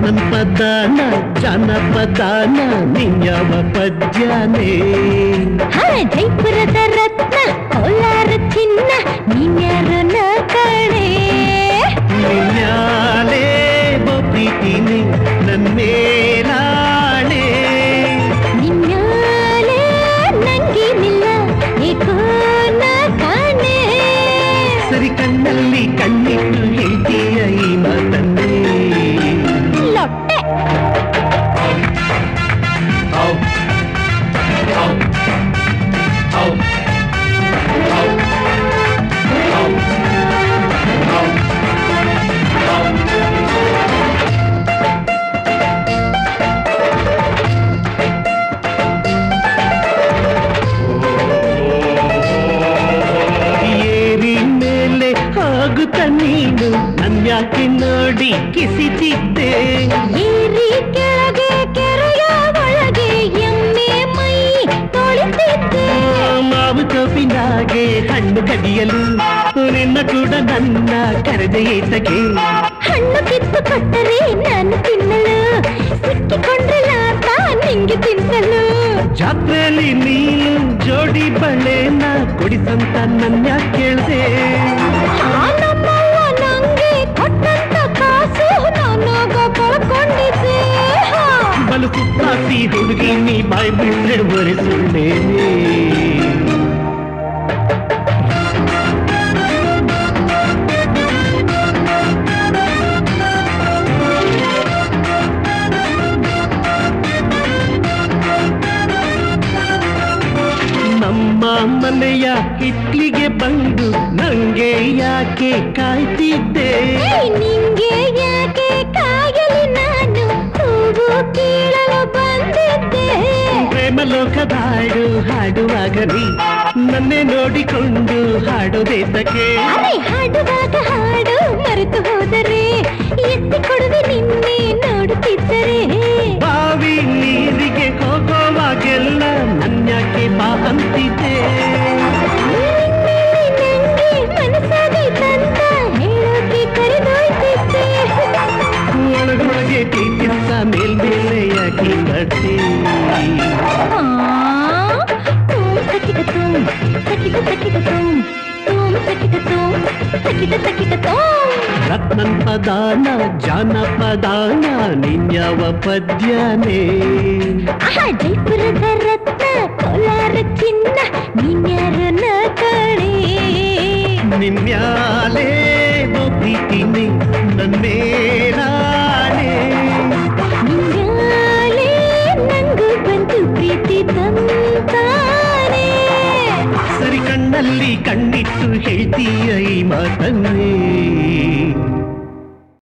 ರತ್ನನ್ ಪದಾನ ಜಾನಪದಾನ ನಿನ್ಯಾವ ಪದ್ಯನೇ ಹಾ ಜೈಪುರದ ರತ್ನ ಕೋಲಾರ ಚಿನ್ನ ನೀನ್ಯಾರು ನ ಕಣೆ ನಿನ್ಯಾಲೇ ಪ್ರೀತಿನಿ ನನ್ಮೇಲಾಣೆ ನಿನ್ನಾಲೆ ನಂಗೇನಿಲ್ಲ ಏಕೋ ನ ಕಾಣೆ ಸರಿ ಕಣ್ಣಲ್ಲಿ ಕಣ್ಣಿಟ್ಟು ಹೇಳ್ತೀಯ ಈ ಮಾತನ್ನೇ ಲೊಟ್ಟೆ ಏರಿ ಮೇಲೆ ಆಗುತ್ತ ನೀನು ನನ್ಯಾಕೆ ನೋಡಿ ಕಿಸಿಚಿದ್ದೆ ಏರಿ ಕೆಳಗೆ ಕೆರೆಯ ಒಳಗೆ ಎಮ್ಮೆ ಮೈ ತೊಳಿತಿದ್ದೆ ಮಾವು ತೋಪಿನಾಗೆ ಹಣ್ಣು ಕದಿಯಲು ನಿನ್ನ ಕೂಡ ನನ್ನ ಕರೆದ ಏತಗೆ ಹಣ್ಣು ಕಿತ್ತು ಕೊಟ್ಟರೆ ನಾನು ತಿನ್ನಲು ಸಿಕ್ಕಿಕೊಂಡ್ರೆ ಲಾಭ ನಿಂಗೆ ತಿನ್ನಲು ಜಾತ್ರೆಯಲ್ಲಿ ನೀನು ಜೋಡಿ ಬಳೆನ ಕೊಡಿಸಂತ ನನ್ನ ಕೇಳ್ದೆ ಆ ನಮ್ಮವ್ವ ನಂಗೆ ಕೊಟ್ಟಂತ ಕಾಸು ನಾನಾಗ ಕಳ್ಕೊಂಡಿದ್ದೆ ಹಾ. ಬಲು ಕುಪ್ಪಾಸಿ ಹುಡುಗಿ ನೀ ಬಾಯ್ ಬಿಟ್ರೆ ಒರೆಸುಳ್ಳೇನೆ ನಮ್ಮ ಮನೆಯ ಹಿಟ್ಲಿಗೆ ಬಂದು ನಂಗೆ ಯಾಕೆ ಕಾಯ್ತಿದ್ದೆ ಏಯ್, ನಿಂಗೆ ಯಾಕೆ ಕಾಯಲಿ ನಾನು ಹೂವು ಕೀಳಲು ಬಂದಿದ್ದೆ ಪ್ರೇಮ ಲೋಕದ ಹಾಡು ಹಾಡುವಾಗ ನೀ ನನ್ನೇ ನೋಡಿಕೊಂಡು ಹಾಡೋದೇತಕ್ಕೆ ಅರೆ ಹಾಡುವಾಗ ಹಾಡು ಮರೆತು ಹೋದರೆ ಎತ್ತಿ ಕೊಡುವೆ ನಿನ್ನೆ ನೋಡುತ್ತಿದ್ದರೆ ಬಾವಿ ನೀರಿಗೆ ಹೋಗೋವಾಗೆಲ್ಲ ನನ್ಯಾಕೆ ಬಾ ಅಂತಿದ್ದೆ ನಿನ್ನಲ್ಲಿ ನಂಗೆ ಮನಸ್ಸಾಗೈತಂತ ಹೇಳೋಕೆ ಕರೆದೊಯ್ತಿದ್ದೆ ಒಳಗೊಳಗೆ ಪ್ರೀತಿಸ ಮೇಲ್ಮೇಲೆ ಯಾಕೆ ಬರ್ತಿ ಆ, ತೂಮ್ ತಕಿಟ ತೂಮ್, ತಕಿಟ ತಕಿಟ ತೂಮ್, ತೂಮ್ ತಕಿಟ ತೂಮ್, ತಕಿಟ ತಕಿಟ ತೂಮ್. ರತ್ನನ್ ಪದಾನ ಜಾನಪದಾನ ನಿನ್ಯಾವ ಪದ್ಯನೇ ಆಹಾ, ಜೈಪುರದ ರತ್ನ ಕೋಲಾರ ಚಿನ್ನ ನೀನ್ಯಾರು ನ ಕಣೆ ನಿನ್ಯಾಲೇ ಪ್ರೀತಿನಿ ನನ್ಮೇಲಾಣೆ ನಿನ್ಯಾಲೆ ನಂಗೂ ಬಂತು ಪ್ರೀತಿ ತಂತಾನೆ ಸರಿ ಕಣ್ಣಲ್ಲಿ ಕಣ್ಣಿಟ್ಟು ಹೇಳ್ತೀಯ ಈ ಮಾತನ್ನೇ